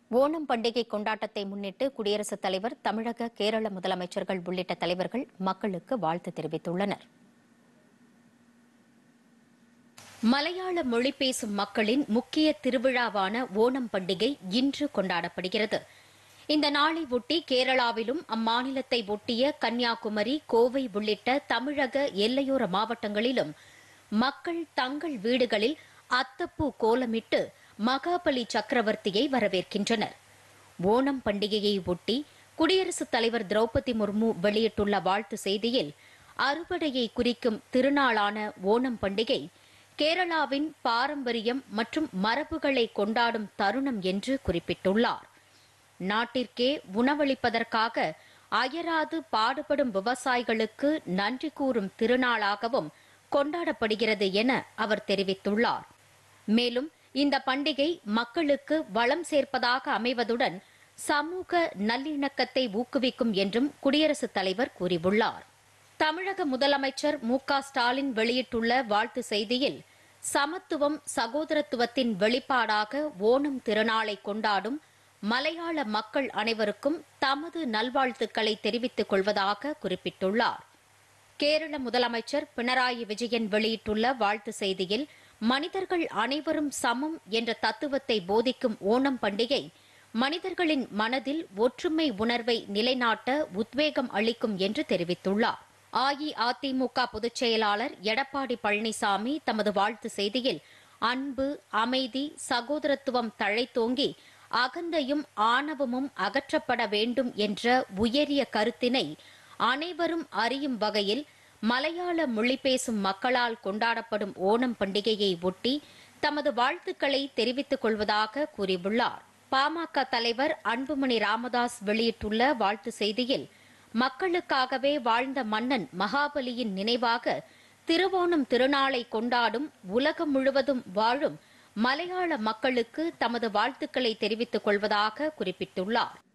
ஓணம் பண்டிகை கொண்டாட்டத்தை முன்னிட்டு குடியரசுத் தலைவர் தமிழக கேரள முதலமைச்சர்கள் உள்ளிட்ட தலைவர்கள் மக்களுக்கு வாழ்த்து தெரிவித்துள்ளனர் மலையாள மொழி பேசும் மக்களின் முக்கிய திருவிழாவான ஓணம் பண்டிகை இன்று கொண்டாடப்படுகிறது இந்த நாளை ஒட்டி கேரளாவிலும் அம்மாநிலத்தை ஒட்டிய கன்னியாகுமரி கோவை உள்ளிட்ட தமிழக எல்லையோர மாவட்டங்களிலும் மக்கள் தங்கள் வீடுகளில் அத்தப்பூ கோலமிட்டு மகாபலி சக்கரவர்த்தியை வரவேற்கின்றனர் ஓணம் பண்டிகையை ஒட்டி குடியரசுத் தலைவர் திரௌபதி முர்மு வெளியிட்டுள்ள வாழ்த்து செய்தியில் அறுவடையை குறிக்கும் திருநாளான ஓணம் பண்டிகை கேரளாவின் பாரம்பரியம் மற்றும் மரபுகளை கொண்டாடும் தருணம் என்று குறிப்பிட்டுள்ளார் நாட்டிற்கே உணவளிப்பதற்காக அயராது பாடுபடும் விவசாயிகளுக்கு நன்றி கூறும் திருநாளாகவும் கொண்டாடப்படுகிறது என அவர் தெரிவித்துள்ளார் மேலும் இந்த பண்டிகை மக்களுக்கு வளம் சேர்ப்பதாக அமைவதுடன் சமூக நல்லிணக்கத்தை ஊக்குவிக்கும் என்றும் குடியரசுத் தலைவர் கூறியுள்ளார் தமிழக முதலமைச்சர் மு க ஸ்டாலின் வெளியிட்டுள்ள வாழ்த்து செய்தியில் சமத்துவம் சகோதரத்துவத்தின் வெளிப்பாடாக ஓணம் திருநாளை கொண்டாடும் மலையாள மக்கள் அனைவருக்கும் தமது நல்வாழ்த்துக்களை தெரிவித்துக் கொள்வதாக குறிப்பிட்டுள்ளார் கேரள முதலமைச்சர் பினராயி விஜயன் வெளியிட்டுள்ள வாழ்த்து செய்தியில் மனிதர்கள் அனைவரும் சமம் என்ற தத்துவத்தை போதிக்கும் ஓணம் பண்டிகை மனிதர்களின் மனதில் ஒற்றுமை உணர்வை நிலைநாட்ட உத்வேகம் அளிக்கும் என்று தெரிவித்துள்ளார் அஇஅதிமுக பொதுச் செயலாளர் எடப்பாடி பழனிசாமி தமது வாழ்த்து செய்தியில் அன்பு அமைதி சகோதரத்துவம் தழைத்தோங்கி அகந்தையும் ஆணவமும் அகற்றப்பட வேண்டும் என்ற உயரிய கருத்தினை அனைவரும் அறியும் வகையில் மலையாள மொழி பேசும் மக்களால் கொண்டாடப்படும் ஓணம் பண்டிகையை ஒட்டி தமது வாழ்த்துக்களை தெரிவித்துக் கொள்வதாக கூறியுள்ளார் பாமக தலைவர் அன்புமணி ராமதாஸ் வெளியிட்டுள்ள வாழ்த்து செய்தியில் மக்களுக்காகவே வாழ்ந்த மன்னன் மகாபலியின் நினைவாக திருவோணம் திருநாளை கொண்டாடும் உலகம் முழுவதும் வாழும் மலையாள மக்களுக்கு தமது வாழ்த்துக்களை தெரிவித்துக் கொள்வதாக குறிப்பிட்டுள்ளார்